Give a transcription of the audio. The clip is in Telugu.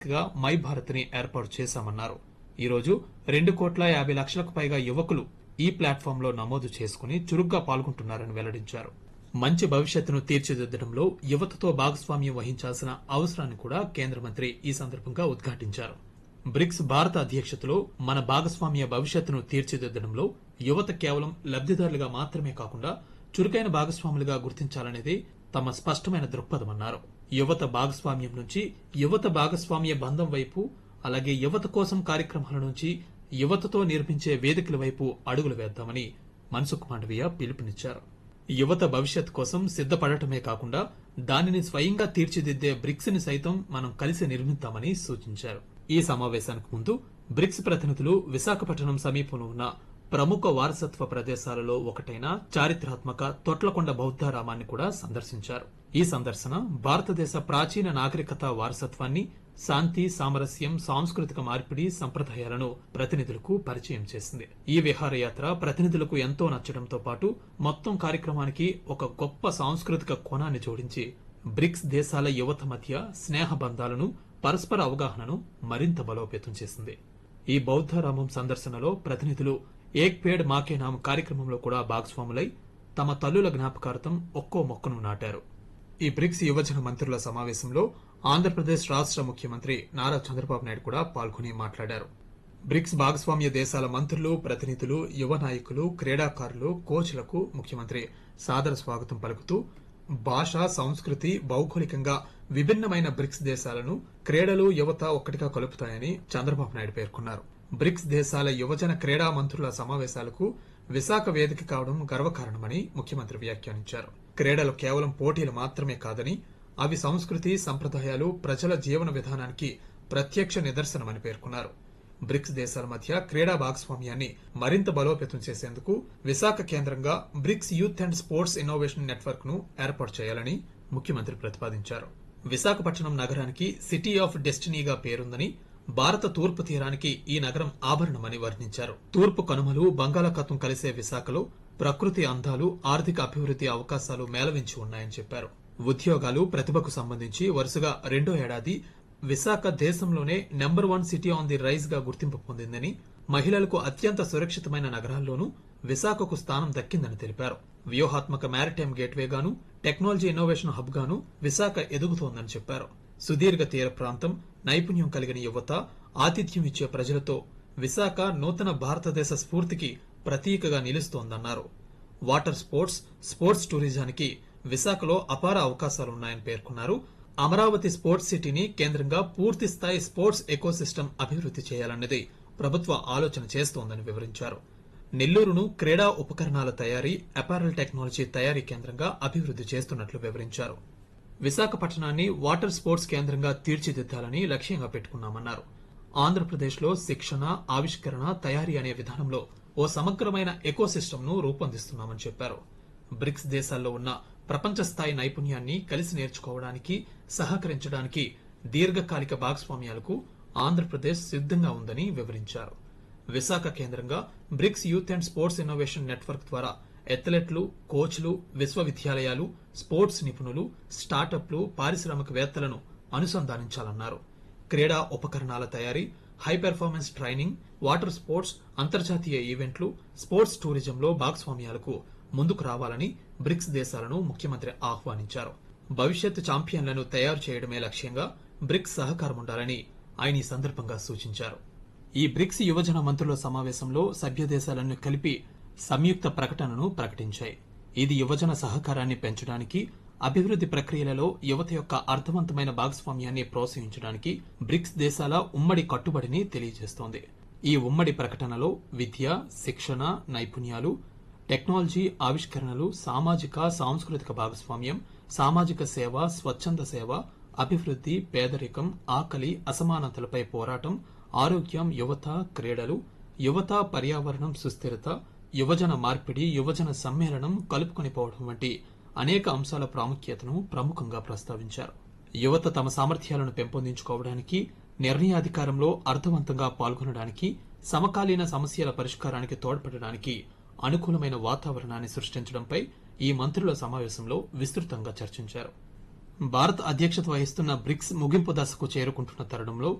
గా మై భారత్ ని ఏర్పాటు చేశామన్నారు ఈ రోజు రెండు కోట్ల యాభై లక్షలకు పైగా యువకులు ఈ ప్లాట్ఫామ్ లో నమోదు చేసుకుని చురుగ్గా పాల్గొంటున్నారని వెల్లడించారు మంచి భవిష్యత్తును తీర్చిదిద్దడంలో యువతతో భాగస్వామ్యం వహించాల్సిన అవసరాన్ని కూడా కేంద్ర మంత్రి ఈ సందర్భంగా ఉద్ఘాటించారు బ్రిక్స్ భారత అధ్యక్షతలో మన భాగస్వామ్య భవిష్యత్తును తీర్చిదిద్దడంలో యువత కేవలం లబ్దిదారులుగా మాత్రమే కాకుండా చురుకైన భాగస్వాములుగా గుర్తించాలనేది తమ స్పష్టమైన దృక్పథమన్నారు యువత భాగస్వామ్యం నుంచి యువత భాగస్వామ్య బంధం వైపు అలాగే యువత కోసం కార్యక్రమాల నుంచి యువతతో నిర్మించే వేదికల వైపు అడుగులు వేద్దామని మన్సుఖ్ మాండవీయ పిలుపునిచ్చారు యువత భవిష్యత్ కోసం సిద్దపడటమే కాకుండా దానిని స్వయంగా తీర్చిదిద్దే బ్రిక్స్ ని సైతం మనం కలిసి నిర్మిద్దామని సూచించారు ఈ సమావేశానికి ముందు బ్రిక్స్ ప్రతినిధులు విశాఖపట్నం సమీపంలో ఉన్న ప్రముఖ వారసత్వ ప్రదేశాలలో ఒకటైన చారిత్రాత్మక తొట్లకొండ బౌద్ధారామాన్ని కూడా సందర్శించారు ఈ సందర్శన భారతదేశ ప్రాచీన నాగరికత వారసత్వాన్ని శాంతి సామరస్యం సాంస్కృతిక మార్పిడి సంప్రదాయాలను ప్రతినిధులకు పరిచయం చేసింది ఈ విహారయాత్ర ప్రతినిధులకు ఎంతో నచ్చడంతో పాటు మొత్తం కార్యక్రమానికి ఒక గొప్ప సాంస్కృతిక కోణాన్ని జోడించి బ్రిక్స్ దేశాల యువత మధ్య స్నేహ బంధాలను పరస్పర అవగాహనను మరింత బలోపేతం చేసింది ఈ బౌద్ధరామం సందర్శనలో ప్రతినిధులు ఏక్ పేడ్ మాకే నామ్ కార్యక్రమంలో కూడా భాగస్వాములై తమ తల్లుల జ్ఞాపకార్థం ఒక్కో మొక్కను నాటారు ఈ బ్రిక్స్ యువజన మంత్రుల సమావేశంలో ఆంధ్రప్రదేశ్ రాష్ట ముఖ్యమంత్రి నారా చంద్రబాబు నాయుడు కూడా పాల్గొని మాట్లాడారు బ్రిక్స్ భాగస్వామ్య దేశాల మంత్రులు ప్రతినిధులు యువ నాయకులు క్రీడాకారులు కోచ్లకు ముఖ్యమంత్రి సాదర స్వాగతం పలుకుతూ భాష సంస్కృతి భౌగోళికంగా విభిన్నమైన బ్రిక్స్ దేశాలను క్రీడలు యువత ఒక్కటిగా కలుపుతాయని చంద్రబాబు నాయుడు పేర్కొన్నారు బ్రిక్స్ దేశాల యువజన క్రీడా మంత్రుల సమావేశాలకు విశాఖ వేదిక కావడం గర్వకారణమని ముఖ్యమంత్రి వ్యాఖ్యానించారు క్రీడలు కేవలం పోటీలు మాత్రమే కాదని అవి సంస్కృతి సంప్రదాయాలు ప్రజల జీవన విధానానికి ప్రత్యక్ష నిదర్శనమని పేర్కొన్నారు బ్రిక్స్ దేశాల మధ్య క్రీడా భాగస్వామ్యాన్ని మరింత బలోపేతం చేసేందుకు విశాఖ కేంద్రంగా BRICS youth and sports innovation network ను ఏర్పాటు చేయాలని ముఖ్యమంత్రి ప్రతిపాదించారు విశాఖపట్నం నగరానికి సిటీ ఆఫ్ డెస్టినీగా పేరుందని భారత తూర్పు తీరానికి ఈ నగరం ఆభరణమని వర్ణించారు తూర్పు కనుమలు బంగాళాఖాతం కలిసే విశాఖలో ప్రకృతి అందాలు ఆర్థిక అభివృద్ది అవకాశాలు మేళవించి ఉన్నాయని చెప్పారు ఉద్యోగాలు ప్రతిభకు సంబంధించి వరుసగా రెండో ఏడాది విశాఖ దేశంలోనే number one city on the rise గా గుర్తింపు పొందిందని మహిళలకు అత్యంత సురక్షితమైన నగరాల్లోనూ విశాఖకు స్థానం దక్కిందని తెలిపారు వ్యూహాత్మక మ్యారిటైమ్ గేట్వేగాను టెక్నాలజీ ఇన్నోవేషన్ హబ్ గాను విశాఖ ఎదుగుతోందని చెప్పారు సుదీర్ఘ తీర ప్రాంతం నైపుణ్యం కలిగిన యువత ఆతిథ్యం ఇచ్చే ప్రజలతో విశాఖ నూతన భారతదేశ స్ఫూర్తికి ప్రతీకగా నిలుస్తోందన్నారు వాటర్ స్పోర్ట్స్ స్పోర్ట్స్ టూరిజానికి విశాఖలో అపార అవకాశాలున్నాయని పేర్కొన్నారు అమరావతి స్పోర్ట్స్ సిటీని కేంద్రంగా పూర్తి స్థాయి స్పోర్ట్స్ ఎకోసిస్టమ్ అభివృద్ది చేయాలన్నది ప్రభుత్వ ఆలోచన చేస్తోందని వివరించారు నెల్లూరును క్రీడా ఉపకరణాల తయారీ అపారల్ టెక్నాలజీ తయారీ కేంద్రంగా అభివృద్ది చేస్తున్నట్లు వివరించారు విశాఖపట్నాన్ని వాటర్ స్పోర్ట్స్ కేంద్రంగా తీర్చిదిద్దాలని లక్ష్యంగా పెట్టుకున్నామన్నారు ఆంధ్రప్రదేశ్లో శిక్షణ ఆవిష్కరణ తయారీ అనే విధానంలో ఓ సమగ్రమైన ఎకోసిస్టమ్ ను రూపొందిస్తున్నామని చెప్పారు బ్రిక్స్ దేశాల్లో ఉన్న ప్రపంచ స్థాయి నైపుణ్యాన్ని కలిసి నేర్చుకోవడానికి సహకరించడానికి దీర్ఘకాలిక భాగస్వామ్యాలకు ఆంధ్రప్రదేశ్ సిద్దంగా ఉందని వివరించారు విశాఖ కేంద్రంగా BRICS youth and sports innovation network ద్వారా అథ్లెట్లు కోచ్లు విశ్వవిద్యాలయాలు స్పోర్ట్స్ నిపుణులు స్టార్టప్లు పారిశ్రామికవేత్తలను అనుసంధానించాలన్నారు క్రీడా ఉపకరణాల తయారీ high performance training water sports అంతర్జాతీయ ఈవెంట్లు స్పోర్ట్స్ టూరిజంలో భాగస్వామ్యాలకు ముందుకు రావాలని బ్రిక్స్ దేశాలను ముఖ్యమంత్రి ఆహ్వానించారు భవిష్యత్ ఛాంపియన్లను తయారు చేయడమే లక్ష్యంగా బ్రిక్స్ సహకారం ఉండాలని ఆయన ఈ సందర్భంగా సూచించారు ఈ బ్రిక్స్ యువజన మంత్రుల సమావేశంలో సభ్య దేశాలను కలిపి సంయుక్త ప్రకటనను ప్రకటించాయి ఇది యువజన సహకారాన్ని పెంచడానికి అభివృద్ది ప్రక్రియలలో యువత యొక్క అర్థవంతమైన భాగస్వామ్యాన్ని ప్రోత్సహించడానికి బ్రిక్స్ దేశాల ఉమ్మడి కట్టుబడిని తెలియజేస్తోంది ఈ ఉమ్మడి ప్రకటనలో విద్య శిక్షణ నైపుణ్యాలు టెక్నాలజీ ఆవిష్కరణలు సామాజిక సాంస్కృతిక భాగస్వామ్యం సామాజిక సేవ స్వచ్ఛంద సేవ అభివృద్ది పేదరికం ఆకలి అసమానతలపై పోరాటం ఆరోగ్యం యువత క్రీడలు యువత పర్యావరణం సుస్థిరత యువజన మార్పిడి యువజన సమ్మేళనం కలుపుకొని పోవడం వంటి అనేక అంశాల ప్రాముఖ్యతను ప్రముఖంగా ప్రస్తావించారు యువత తమ సామర్థ్యాలను పెంపొందించుకోవడానికి నిర్ణయాధికారంలో అర్థవంతంగా పాల్గొనడానికి సమకాలీన సమస్యల పరిష్కారానికి తోడ్పడడానికి అనుకూలమైన వాతావరణాన్ని సృష్టించడంపై ఈ మంత్రుల సమావేశంలో విస్తృతంగా చర్చించారు భారత్ అధ్యక్షత వహిస్తున్న బ్రిక్స్ ముగింపు దశకు చేరుకుంటున్న తరుణంలో